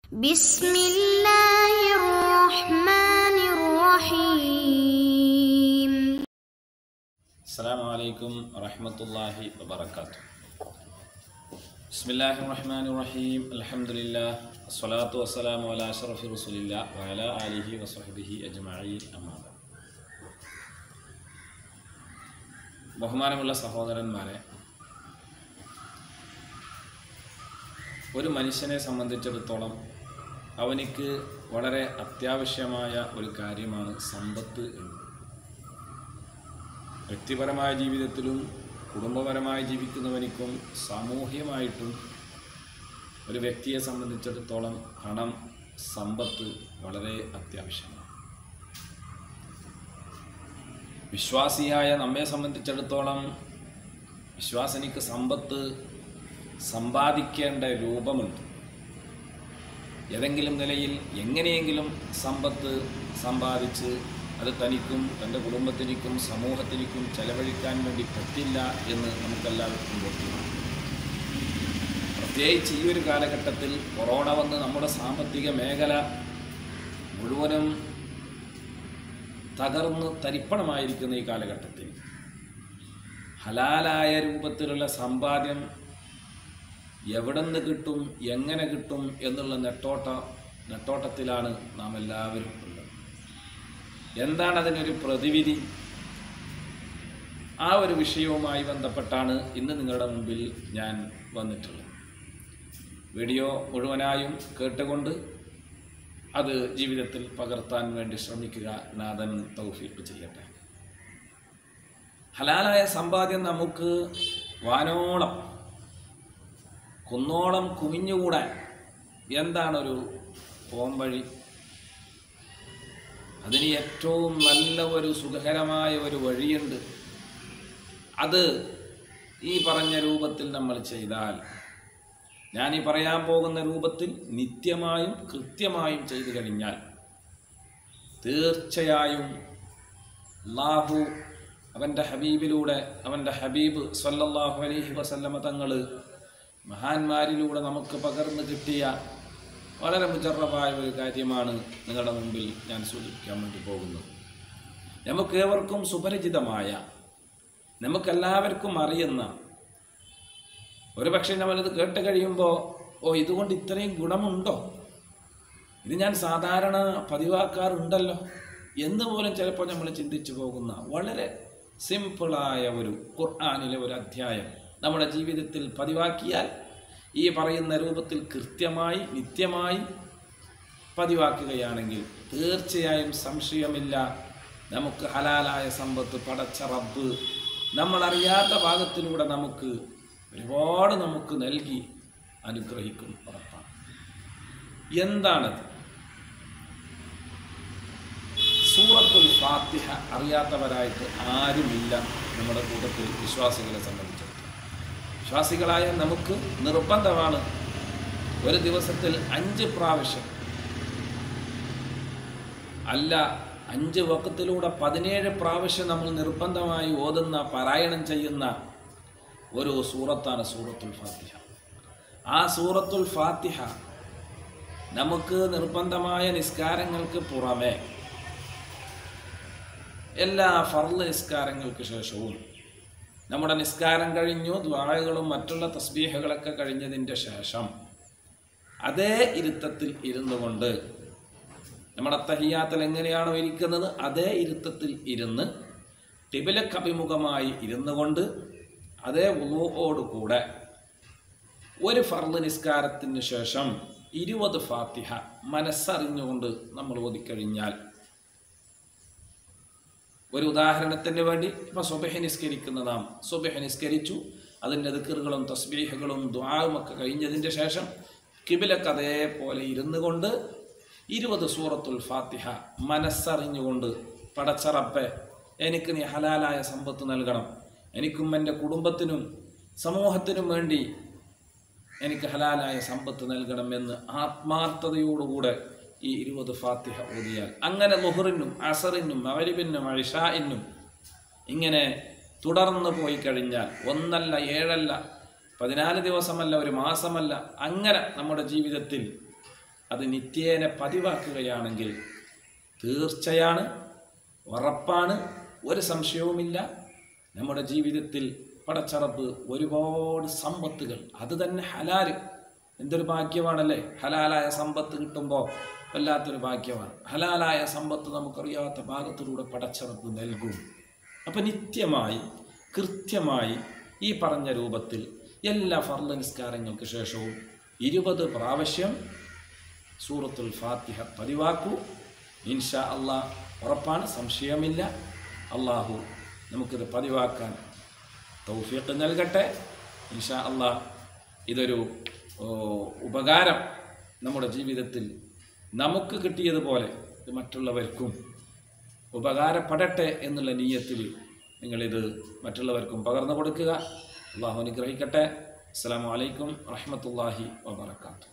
بسم الله الرحمن الرحيم السلام عليكم ورحمة الله وبركاته بسم الله الرحمن الرحيم الحمد لله الصلاة والسلام على أشرف رسول الله وعلى آله وصحبه أجمعين أما بعد ബഹുമാനമുള്ള സഹോദരന്മാരെ ഒരു മനുഷ്യനെ സംബന്ധിച്ചിടത്തോളം അവനിക്ക് വളരെ അത്യാവശ്യമായ ഒരു കാര്യമാണ് സമ്പത്ത് എന്ന് വ്യക്തിപരമായ ജീവിതത്തിലും കുടുംബപരമായി ജീവിക്കുന്നവനിക്കും സാമൂഹ്യമായിട്ടും ഒരു വ്യക്തിയെ സംബന്ധിച്ചിടത്തോളം പണം സമ്പത്ത് വളരെ അത്യാവശ്യമാണ് വിശ്വാസിയായ നമ്മെ സംബന്ധിച്ചിടത്തോളം വിശ്വാസനിക്ക് സമ്പത്ത് സമ്പാദിക്കേണ്ട രൂപമുണ്ട് ഏതെങ്കിലും നിലയിൽ എങ്ങനെയെങ്കിലും സമ്പത്ത് സമ്പാദിച്ച് അത് തനിക്കും തൻ്റെ കുടുംബത്തിനും സമൂഹത്തിനും ചെലവഴിക്കാൻ വേണ്ടി പറ്റില്ല എന്ന് നമുക്കെല്ലാവർക്കും ബോധ്യമാണ് പ്രത്യേകിച്ച് ഈ ഒരു കാലഘട്ടത്തിൽ കൊറോണ വന്ന് നമ്മുടെ സാമ്പത്തിക മേഖല മുഴുവനും തകർന്ന് തരിപ്പണമായിരിക്കുന്ന ഈ കാലഘട്ടത്തിൽ ഹലാലായ രൂപത്തിലുള്ള സമ്പാദ്യം എവിടെ നിന്ന് കിട്ടും എങ്ങനെ കിട്ടും എന്നുള്ള നെട്ടോട്ട നെട്ടോട്ടത്തിലാണ് നാം എല്ലാവരും ഉള്ളത് എന്താണ് അതിനൊരു പ്രതിവിധി ആ ഒരു വിഷയവുമായി ബന്ധപ്പെട്ടാണ് ഇന്ന് നിങ്ങളുടെ മുമ്പിൽ ഞാൻ വന്നിട്ടുള്ളത് വീഡിയോ മുഴുവനായും കേട്ടുകൊണ്ട് അത് ജീവിതത്തിൽ പകർത്താൻ വേണ്ടി ശ്രമിക്കുക നാഥൻ തൗഫീഖ് ചെയ്യട്ടെ ഹലാലായ സമ്പാദ്യം നമുക്ക് വാനോളം കുന്നോളം കുമിഞ്ഞുകൂടാൻ എന്താണൊരു പോംവഴി അതിന് ഏറ്റവും നല്ല ഒരു സുഖകരമായ ഒരു വഴിയുണ്ട് അത് ഈ പറഞ്ഞ രൂപത്തിൽ നമ്മൾ ചെയ്താൽ ഞാൻ ഈ പറയാൻ പോകുന്ന രൂപത്തിൽ നിത്യമായും കൃത്യമായും ചെയ്തു കഴിഞ്ഞാൽ തീർച്ചയായും അള്ളാഹു അവൻ്റെ ഹബീബിലൂടെ അവൻ്റെ ഹബീബ് സല്ലല്ലാഹു അലൈഹി വസല്ലമ തങ്ങൾ മഹാന്മാരിലൂടെ നമുക്ക് പകർന്നു കിട്ടിയ വളരെ മുജറബായ ഒരു കാര്യമാണ് നിങ്ങളുടെ മുമ്പിൽ ഞാൻ സൂചിപ്പിക്കാൻ വേണ്ടി പോകുന്നത് നമുക്ക് ഏവർക്കും സുപരിചിതമായ നമുക്കെല്ലാവർക്കും അറിയുന്ന ഒരു പക്ഷേ നമ്മളിത് കേട്ട് കഴിയുമ്പോൾ ഓ ഇതുകൊണ്ട് ഇത്രയും ഗുണമുണ്ടോ ഇത് ഞാൻ സാധാരണ പതിവാക്കാറുണ്ടല്ലോ എന്ന് പോലും ചിലപ്പോൾ നമ്മൾ ചിന്തിച്ചു പോകുന്ന വളരെ സിമ്പിളായ ഒരു ഖുർആാനിലെ ഒരു അധ്യായം നമ്മുടെ ജീവിതത്തിൽ പതിവാക്കിയാൽ ഈ പറയുന്ന രൂപത്തിൽ കൃത്യമായി നിത്യമായി പതിവാക്കുകയാണെങ്കിൽ തീർച്ചയായും സംശയമില്ല നമുക്ക് ഹലാലായ സമ്പത്ത് പടച്ച റബ്ബ് നമ്മളറിയാത്ത ഭാഗത്തിലൂടെ നമുക്ക് ഒരുപാട് നമുക്ക് നൽകി അനുഗ്രഹിക്കും ഉറപ്പാണ് എന്താണത് സൂറത്തുൽ ഫാത്തിഹ അറിയാത്തവരായിട്ട് ആരുമില്ല നമ്മുടെ കൂട്ടത്തിൽ വിശ്വാസികളെ സംബന്ധിച്ചിടത്തോളം വിശ്വാസികളായ നമുക്ക് നിർബന്ധമാണ് ഒരു ദിവസത്തിൽ അഞ്ച് പ്രാവശ്യം അല്ല അഞ്ച് വക്കത്തിലൂടെ പതിനേഴ് പ്രാവശ്യം നമ്മൾ നിർബന്ധമായി ഓതുന്ന പാരായണം ചെയ്യുന്ന ഒരു സൂറത്താണ് സൂറത്തുൽ ഫാത്തിഹ ആ സൂറത്തുൽ ഫാത്തിഹ നമുക്ക് നിർബന്ധമായ നിസ്കാരങ്ങൾക്ക് പുറമെ എല്ലാ ഫർള് നിസ്കാരങ്ങൾക്ക് ശേഷവും നമ്മുടെ നിസ്കാരം കഴിഞ്ഞു ദ്വാരകളും മറ്റുള്ള തസ്ബീഹകളൊക്കെ കഴിഞ്ഞതിൻ്റെ ശേഷം അതേ ഇരുത്തത്തിൽ ഇരുന്നു കൊണ്ട് നമ്മുടെ തഹിയാത്തിൽ എങ്ങനെയാണോ ഇരിക്കുന്നത് അതേ ഇരുത്തത്തിൽ ഇരുന്ന് ടിബിലക്കഭിമുഖമായി ഇരുന്നു കൊണ്ട് അതേ കൂടെ ഒരു ഫർദ് നിസ്കാരത്തിന് ശേഷം ഇരുപത് ഫാത്തിഹ മനസ്സറിഞ്ഞുകൊണ്ട് നമ്മൾ ഓതിക്കഴിഞ്ഞാൽ ഒരു ഉദാഹരണത്തിന് വേണ്ടി ഇപ്പം സുബഹ നിസ്കരിക്കുന്ന നാം സുബഹ നിസ്കരിച്ചു അതിൻ്റെ ദിക്കറുകളും തസ്ബീഹകളും ദ്വാവും ഒക്കെ കഴിഞ്ഞതിൻ്റെ ശേഷം കിബിലക്ക് അതേപോലെ ഇരുന്നു കൊണ്ട് ഇരുപത് സൂറത്തുൽ ഫാത്തിഹ മനസ്സറിഞ്ഞുകൊണ്ട് പടച്ചറപ്പെ എനിക്ക് നീ ഹലാലായ സമ്പത്ത് നൽകണം എനിക്കും എൻ്റെ കുടുംബത്തിനും സമൂഹത്തിനും വേണ്ടി എനിക്ക് ഹലാലായ സമ്പത്ത് നൽകണമെന്ന് ആത്മാർത്ഥതയോടുകൂടെ ഈ ഇരുപത് ഫാത്തിഹ ഓതിയാൽ അങ്ങനെ ലുഹറിനും അസറിനും മവരിബിനും അഴിഷായിനും ഇങ്ങനെ തുടർന്ന് പോയി കഴിഞ്ഞാൽ ഒന്നല്ല ഏഴല്ല പതിനാല് ദിവസമല്ല ഒരു മാസമല്ല അങ്ങനെ നമ്മുടെ ജീവിതത്തിൽ അത് നിത്യേന പതിവാക്കുകയാണെങ്കിൽ തീർച്ചയാണ് ഉറപ്പാണ് ഒരു സംശയവുമില്ല നമ്മുടെ ജീവിതത്തിൽ പടച്ചറപ്പ് ഒരുപാട് സമ്പത്തുകൾ അത് തന്നെ ഹലാല് എന്തൊരു ഭാഗ്യമാണല്ലേ ഹലാലായ സമ്പത്ത് കിട്ടുമ്പോൾ വല്ലാത്തൊരു ഭാഗ്യമാണ് ഹലാലായ സമ്പത്ത് നമുക്കറിയാത്ത ഭാഗത്തിലൂടെ പടച്ചറപ്പ് നൽകും അപ്പം നിത്യമായി കൃത്യമായി ഈ പറഞ്ഞ രൂപത്തിൽ എല്ലാ ഫർദ നിസ്കാരങ്ങൾക്ക് ശേഷവും ഇരുപത് പ്രാവശ്യം സൂറത്തുൽ ഫാത്തിഹ പതിവാക്കൂ ഇൻഷാ അള്ളാഹ് ഉറപ്പാണ് സംശയമില്ല അള്ളാഹു നമുക്കിത് പതിവാക്കാൻ തൗഫീഖ് നൽകട്ടെ ഇൻഷാ അള്ളാഹ് ഇതൊരു ഓ, ഉപകാരം നമ്മുടെ ജീവിതത്തിൽ നമുക്ക് കിട്ടിയതുപോലെ ഇത് മറ്റുള്ളവർക്കും ഉപകാരപ്പെടട്ടെ എന്നുള്ള നീയത്തിൽ നിങ്ങളിത് മറ്റുള്ളവർക്കും പകർന്നു കൊടുക്കുക അള്ളാഹു അനുഗ്രഹിക്കട്ടെ അസ്സാം വലൈക്കും വറഹമത്തല്ലാഹി വാബർക്കാത്തു